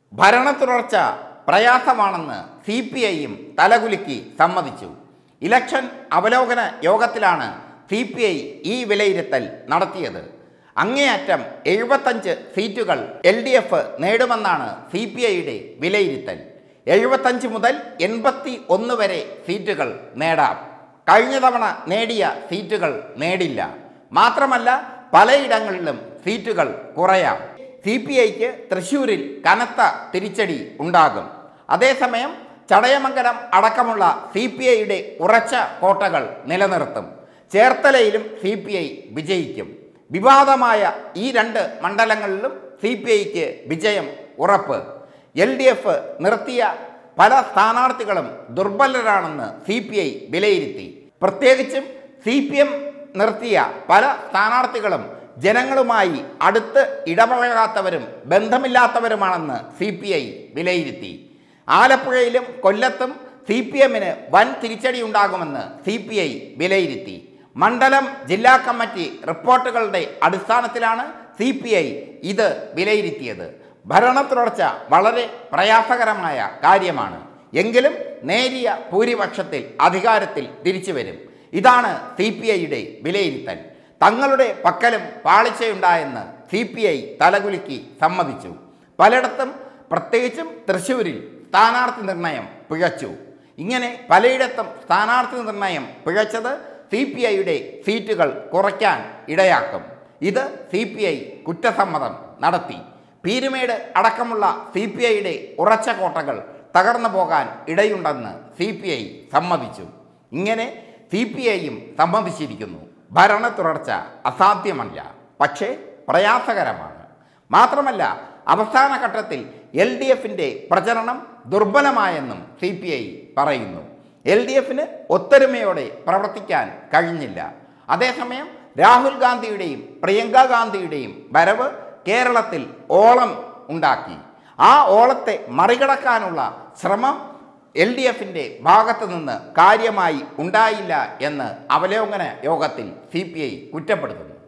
ഭരണത്തുടർച്ച പ്രയാസമാണെന്ന് C P ഐയും തലകുലുക്കി സമ്മതിച്ചു election അവലോകന യോഗത്തിലാണ് സി പി ഐ ഈ വിലയിരുത്തൽ നടത്തിയത് അങ്ങേയറ്റം എഴുപത്തഞ്ച് സീറ്റുകൾ എൽ ഡി എഫ് നേടുമെന്നാണ് സി പി ഐയുടെ വിലയിരുത്തൽ എഴുപത്തഞ്ച് മുതൽ എൺപത്തി ഒന്ന് വരെ സീറ്റുകൾ നേടാം കഴിഞ്ഞ തവണ നേടിയ സീറ്റുകൾ നേടില്ല മാത്രമല്ല പലയിടങ്ങളിലും സീറ്റുകൾ കുറയാം സി പി ഐക്ക് തൃശൂരിൽ കനത്ത തിരിച്ചടി ഉണ്ടാകും അതേസമയം ചടയമംഗലം അടക്കമുള്ള സി പി ഐയുടെ ഉറച്ച കോട്ടകൾ നിലനിർത്തും ചേർത്തലയിലും സി പി ഐ വിജയിക്കും വിവാദമായ ഈ രണ്ട് മണ്ഡലങ്ങളിലും സി പി ഐക്ക് വിജയം ഉറപ്പ് എൽ ഡി എഫ് നിർത്തിയ പല സ്ഥാനാർത്ഥികളും ദുർബലരാണെന്ന് സി പി ഐ വിലയിരുത്തി പ്രത്യേകിച്ചും സി പി എം നിർത്തിയ പല സ്ഥാനാർത്ഥികളും ജനങ്ങളുമായി അടുത്ത് ഇടപഴകാത്തവരും ബന്ധമില്ലാത്തവരുമാണെന്ന് സി പി ഐ വിലയിരുത്തി ആലപ്പുഴയിലും കൊല്ലത്തും സി പി എമ്മിന് വൻ തിരിച്ചടി ഉണ്ടാകുമെന്ന് സി പി ഐ വിലയിരുത്തി മണ്ഡലം ജില്ലാ കമ്മിറ്റി റിപ്പോർട്ടുകളുടെ അടിസ്ഥാനത്തിലാണ് സി പി ഐ ഇത് വിലയിരുത്തിയത് ഭരണ തുടർച്ച വളരെ പ്രയാസകരമായ കാര്യമാണ് എങ്കിലും നേരിയ ഭൂരിപക്ഷത്തിൽ അധികാരത്തിൽ തിരിച്ചു വരും ഇതാണ് സി പി ഐയുടെ വിലയിരുത്തൽ തങ്ങളുടെ പക്കലും പാളിച്ചയുണ്ടായെന്ന് സി പി ഐ തലകുലുക്കി സമ്മതിച്ചു പലയിടത്തും പ്രത്യേകിച്ചും തൃശ്ശൂരിൽ സ്ഥാനാർത്ഥി നിർണയം പിഴച്ചു ഇങ്ങനെ പലയിടത്തും സ്ഥാനാർത്ഥി നിർണയം പിഴച്ചത് സി പി ഐയുടെ സീറ്റുകൾ കുറയ്ക്കാൻ ഇടയാക്കും ഇത് സി പി ഐ കുറ്റസമ്മതം നടത്തി പീരുമേട് അടക്കമുള്ള സി പി ഐയുടെ ഉറച്ച കോട്ടകൾ തകർന്നു പോകാൻ ഇടയുണ്ടെന്ന് സി പി ഐ സമ്മതിച്ചു ഇങ്ങനെ സി പി ഐയും സമ്മതിച്ചിരിക്കുന്നു ഭരണ തുടർച്ച അസാധ്യമല്ല പക്ഷേ പ്രയാസകരമാണ് മാത്രമല്ല അവസാന ഘട്ടത്തിൽ എൽ ഡി എഫിൻ്റെ പ്രചരണം ദുർബലമായെന്നും സി പി ഐ പറയുന്നു എൽ ഡി എഫിന് ഒത്തൊരുമയോടെ പ്രവർത്തിക്കാൻ കഴിഞ്ഞില്ല അതേസമയം രാഹുൽ ഗാന്ധിയുടെയും പ്രിയങ്ക ഗാന്ധിയുടെയും വരവ് കേരളത്തിൽ ഓളം ഉണ്ടാക്കി ആ ഓളത്തെ മറികടക്കാനുള്ള ശ്രമം എൽ ഡി എഫിൻ്റെ ഭാഗത്തു നിന്ന് കാര്യമായി ഉണ്ടായില്ല എന്ന് അവലോകന യോഗത്തിൽ സി പി ഐ കുറ്റപ്പെടുത്തുന്നു